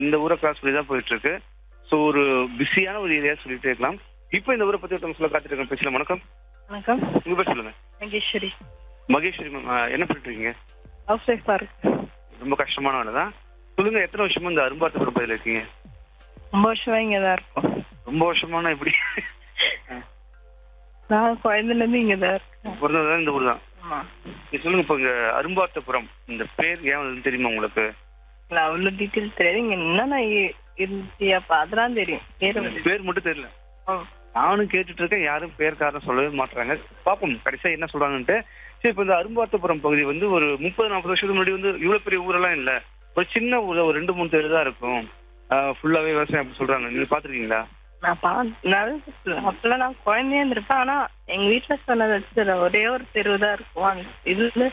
இந்த ஊரை கிராஸ் பண்ணி தான் போயிட்டு இருக்கு ஸோ ஒரு பிஸியான ஒரு ஏரியா சொல்லிட்டே இருக்கலாம் இப்போ இந்த ஊரை பத்தி ஒருத்தவங்க சொல்ல காத்துட்டு இருக்கேன் பேசலாம் வணக்கம் வணக்கம் உங்க பேர் சொல்லுங்க மகேஸ்வரி மகேஸ்வரி மேம் என்ன பண்ணிட்டு இருக்கீங்க ஹவுஸ் ஒய்ஃபாக இருக்கு ரொம்ப கஷ்டமான வேலை தான் சொல்லுங்க எத்தனை வருஷமா இந்த அரும்பார்த்தபுரம் பகுதியில் இருக்கீங்க ரொம்ப வருஷமா இங்கே தான் இருக்கோம் ரொம்ப வருஷமான எப்படி நான் குழந்தைலேருந்து இங்கே தான் இருக்கேன் பிறந்தது இந்த ஊர் தான் ஆமாம் நீ சொல்லுங்க இப்போ இங்க அரும்பார்த்தபுரம் இந்த பேர் ஏன் வந்ததுன்னு தெரியுமா உங்களுக்கு இல்லை அவ்வளோ டீட்டெயில் தெரியாது இங்கே என்னென்ன இருந்துச்சு அப்போ அதெல்லாம் தெரியும் பேர் வந்து பேர் மட்டும் தெரியல ஆ. நானும் கேட்டுட்டு இருக்கேன் யாரும் பேர் காரணம் சொல்லவே மாட்டாங்க பாப்போம் கடைசியா என்ன சொல்றாங்கன்ட்டு சரி இப்போ இந்த அரும்பார்த்தபுரம் பகுதி வந்து ஒரு முப்பது நாற்பது வருஷத்துக்கு முன்னாடி வந்து இவ்வளவு பெரிய ஊரெல்லாம் இல்ல ஒரு சின்ன ஊர்ல ஒரு ரெண்டு மூணு தெரு தான் இருக்கும் ஃபுல்லாவே விவசாயம் அப்படி சொல்றாங்க நீங்க பாத்துருக்கீங்களா நான் பா நல்லது அப்பெல்லாம் நான் குழந்தையா இருந்திருப்பேன் ஆனால் எங்கள் வீட்டில் சொன்னதை வச்சு ஒரே ஒரு தெருவு தான் இருக்கும் அந்த இதில்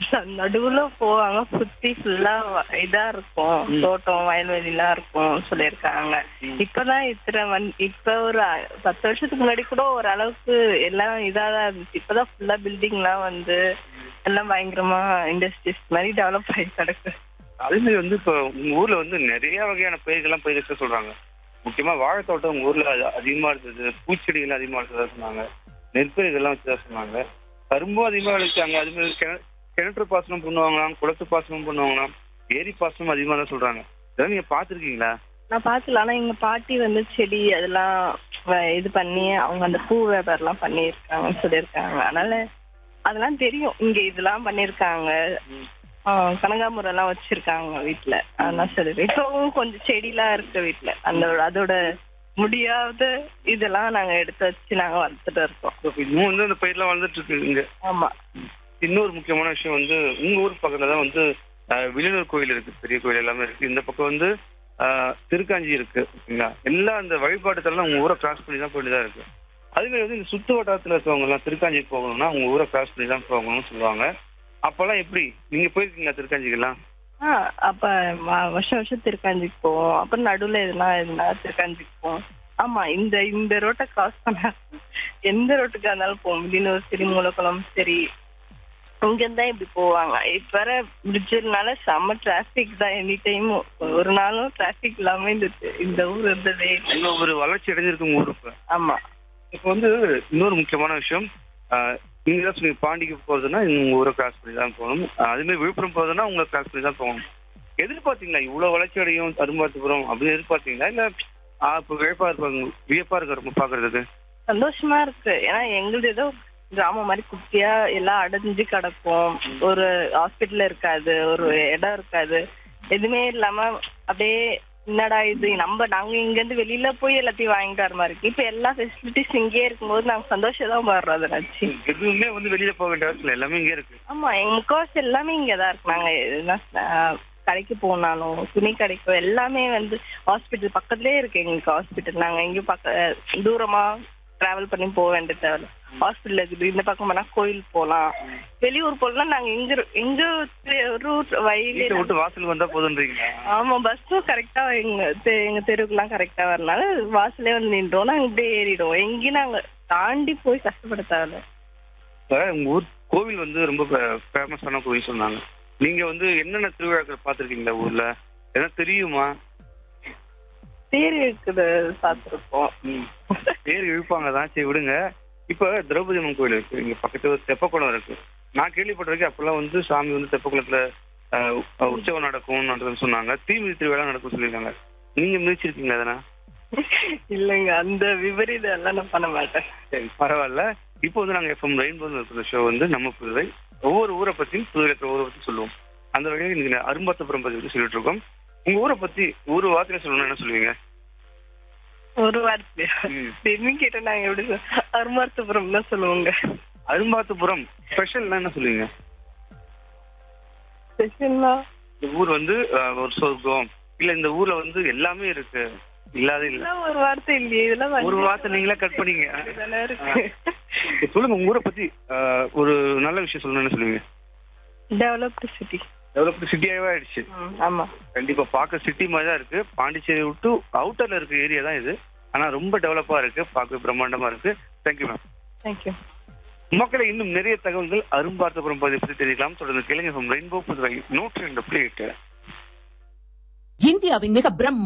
நடுவுல போவாங்க சுத்தி ஃபுல்லா இதா இருக்கும் ம். தோட்டம் வயல்வெளிலாம் இருக்கும் சொல்லியிருக்காங்க இப்பதான் இத்தனை வந் இப்ப ஒரு அ- பத்து வருஷத்துக்கு முன்னாடி கூட ஓரளவுக்கு எல்லாம் இதாதான் இருந்துச்சு இப்பதான் ஃபுல்லா பில்டிங்லாம் வந்து எல்லாம் பயங்கரமா இண்டஸ்ட்ரீஸ் மாதிரி டெவலப் ஆகி கிடக்கு அதே மாதிரி வந்து இப்போ உங்க ஊர்ல வந்து நிறைய வகையான பயிர்கள்லாம் பயிரிட்டு சொல்றாங்க முக்கியமா வாழைத்தோட்டம் உங்க ஊர்ல அது அதிகமா இருந்தது பூச்செடிகள் அதிகமா இருந்ததா சொன்னாங்க நெற்பயிர்கள்லாம் வச்சதா சொன்னாங்க கரும்பும் அதிகமா விளைச்சாங்க அது மாதிரி கிண- கிணற்று பாசனம் பண்ணுவாங்களாம் குளத்து பாசனம் பண்ணுவாங்களாம் ஏரி பாசனம் அதிகமா தான் சொல்றாங்க இதெல்லாம் நீங்க பாத்திருக்கீங்களா நான் பாத்துல ஆனா எங்க பாட்டி வந்து செடி அதெல்லாம் வ- இது பண்ணி அவங்க அந்த பூ வியாபாரம்லாம் பண்ணியிருக்காங்கன்னு சொல்லியிருக்காங்க அதனால அதெல்லாம் தெரியும் இங்க இதெல்லாம் பண்ணியிருக்காங்க ஆ, கனகாமரம் எல்லாம் வச்சிருக்காங்க வீட்டுல அதெல்லாம் சரி இப்பவும் கொஞ்சம் செடிலாம் இருக்கு வீட்டுல அந்த அதோட முடியாத இதெல்லாம் நாங்க எடுத்து வச்சு நாங்க வளர்த்துட்டு இருக்கோம் இப்ப இன்னும் வந்து அந்த பயிர்லாம் வளர்ந்துட்டு இருக்கு இங்க ஆமா இன்னொரு முக்கியமான விஷயம் வந்து உங்க ஊர் பக்கத்துல தான் வந்து அஹ், வில்லியனூர் கோயில் இருக்கு பெரிய கோயில் எல்லாமே இருக்கு இந்த பக்கம் வந்து அஹ், திருக்காஞ்சி இருக்கு ஓகேங்களா எல்லா அந்த வழிபாட்டு தலம் உங்க ஊரை கிராஸ் பண்ணி தான் போயிட்டு தான் இருக்கு அதுமாதிரி வந்து இந்த சுத்து வட்டாரத்துல இருக்கவங்க எல்லாம் திருக்காஞ்சி போகணும்னா உங்க ஊரை கிராஸ் பண்ணி தான் போகணும்னு சொல்லுவாங்க அப்பெல்லாம் எப்படி நீங்க போயிருக்கீங்களா திருக்காஞ்சிக்கெல்லாம் ஆ அப்ப வ- வருஷம் வருஷம் திருக்காஞ்சிக்கு போவோம் அப்புறம் நடுவுல எதுனா எதுனா திருக்காஞ்சிக்கு போவோம் ஆமா இந்த இந்த ரோட்டை கிராஸ் பண்ண எந்த ரோட்டுக்கா இருந்தாலும் போவோம் வில்லியனூர் சரி மூலக்குளம் சரி இங்க இருந்தா இப்படி போவாங்க இப்ப வர பிரிட்ஜுனால செம்ம டிராபிக் தான் எனி டைமும் ஒரு நாளும் டிராபிக் இல்லாம இந்த இந்த ஊர் இருந்ததே இல்லை. உங்க ஒரு வளர்ச்சி அடைஞ்சிருக்கு உங்க ஊர் இப்ப ஆமா இப்போ வந்து இன்னொரு முக்கியமான விஷயம் அஹ், நீங்க தான் சொன்னீங்க பாண்டிக்கு போறதுன்னா உங்க ஊரை கிராஸ் பண்ணி தான் போகணும் அஹ், அதே மாதிரி விழுப்புரம் போறதுன்னா உங்களை கிராஸ் பண்ணி தான் போகணும் எதிர்பார்த்தீங்களா இவ்வளவு வளர்ச்சி அடையும் அரும்பார்த்தபுரம் அப்படின்னு எதிர்பார்த்தீங்களா இல்ல ஆஹ், இப்போ வியப்பா இருப்பாங்க வியப்பா இருக்க ரொம்ப பாக்குறதுக்கு சந்தோஷமா இருக்கு ஏன்னா எங்களுது ஏதோ கிராமம் மாதிரி குட்டியா எல்லாம் அடைஞ்சு கிடக்கும் ஒரு ஹாஸ்பிட்டல் இருக்காது ஒரு இடம் இருக்காது எதுவுமே இல்லாம அப்படியே என்னடா இது நம்ம நாங்க இங்க இருந்து வெளியில போய் எல்லாத்தையும் வாங்கிட்டு வர மாதிரி இருக்கு இப்ப எல்லா ஃபெசிலிட்டிஸ் இங்கேயே இருக்கும்போது நாங்க சந்தோஷம் தான் வர்றோம் அதை நினைச்சு எதுவுமே வந்து வெளியில போக வேண்டிய அவசியம் இல்லை எல்லாமே இங்கே இருக்கு ஆமா எங்க முக்கவாசி எல்லாமே இங்கதான் இருக்கு நாங்க எதுனா ஆஹ், கடைக்கு போனாலும் துணி கடைக்கு எல்லாமே வந்து ஹாஸ்பிட்டல் பக்கத்துலயே இருக்கு எங்களுக்கு ஹாஸ்பிட்டல் நாங்க எங்கேயும் பக்க தூரமா டிராவல் பண்ணி போக வேண்டிய தேவை ஹாஸ்பிட்டல் இருக்குது இந்த பக்கம் போனா கோயில் போலாம் வெளியூர் போகலாம் நாங்க எங்க இரு- எங்க ரூட் வீட்டை வயலே விட்டு வாசலுக்கு வந்தா போதுன்றீங்க ஆமா பஸ்ஸும் கரெக்டா எங்க தெ- எங்க தெருவுக்குலாம் கரெக்டா வரனால வாசலே வந்து நின்றோம் நாங்க இப்படியே ஏறிடுவோம் எங்கேயும் நாங்க தாண்டி போய் கஷ்டப்பட தேவை இப்ப உங்க ஊர் கோவில் வந்து ரொம்ப ஃபேமஸான கோவில் சொன்னாங்க நீங்க வந்து என்னென்ன திருவிழாக்கள் பார்த்திருக்கீங்களா ஊர்ல எதனா தெரியுமா தேர் இருக்குது பார்த்துருக்கோம் பேர் இழுப்பாங்க தான் சரி விடுங்க இப்ப திரௌபதி அம்மன் கோயில் இருக்கு இங்க பக்கத்துல ஒரு தெப்பக்குளம் இருக்கு நான் கேள்விப்பட்டிருக்கேன் அப்பெல்லாம் வந்து சாமி வந்து தெப்பக்குளத்துல அஹ், அஹ், உற்சவம் நடக்கும் நடக்கும்னு சொன்னாங்க தீமிதி திருவிழா நடக்கும் சொல்லியிருக்காங்க நீங்க மிதிச்சிருக்கீங்களா அதனா இல்லைங்க அந்த விபரீதம் எல்லாம் நான் பண்ண மாட்டேன் சரி பரவாயில்ல இப்போ வந்து நாங்க எஃப்எம் ரெயின்போ இருக்கிற ஷோ வந்து நம்ம புதுவை ஒவ்வொரு ஊரை பத்தியும் புதுவை இருக்கிற ஊரை பத்தி சொல்லுவோம் அந்த வகையில் இன்னைக்கு அரும்பாத்தபுரம் பத்தி பத்தி சொல்லிட்டு இருக்கோம் உங்க ஊரை பத்தி ஒரு வார்த்தையில சொல்லணும்னா என்ன சொல்லுவீங்க ஒரு வார்த்தை ம். என்ன கேட்டா நாங்க எப்படி சொல்~ அருமார்த்தபுரம் தான் சொல்லுவோங்க அரும்பாத்தபுரம் ஸ்பெஷல்னா என்ன சொல்லுவீங்க ஸ்பெஷல்னா இந்த ஊர் வந்து அஹ், ஒரு சொர்க்கம் இல்ல இந்த ஊர்ல வந்து எல்லாமே இருக்கு இல்லாத இல்ல இதெல்லாம் ஒரு வார்த்தை இல்லையே இதெல்லாம் வந்து- ஒரு வார்த்தை நீங்களே கட் பண்ணீங்க இதெல்லாம் இருக்கு இப்ப சொல்லுங்க உங்க ஊரை பத்தி அஹ், ஒரு நல்ல விஷயம் சொல்லணும்னு என்ன சொல்லுவீங்க டெவலப்டு சிட்டி டெவலப்டு சிட்டியாவே ஆயிடுச்சு ஆமா கண்டிப்பா பார்க்க சிட்டி மாதிரி தான் இருக்கு பாண்டிச்சேரி விட்டு அவுட்டர்ல இருக்க ஏரியா தான் இது ஆனா ரொம்ப டெவலப்பா இருக்கு பார்க்க பிரம்மாண்டமா இருக்கு தேங்க்யூ மேம் தேங்க்யூ மக்களை இன்னும் நிறைய தகவல்கள் அரும்பார்த்தபுரம் பகுதியை பற்றி தெரிவிக்கலாம் தொடர்ந்து கேளுங்க ரெயின்போ புதுவை நூற்றி ரெண்டு புள்ளி எட்டு இந்தியாவின் மிக பிரம்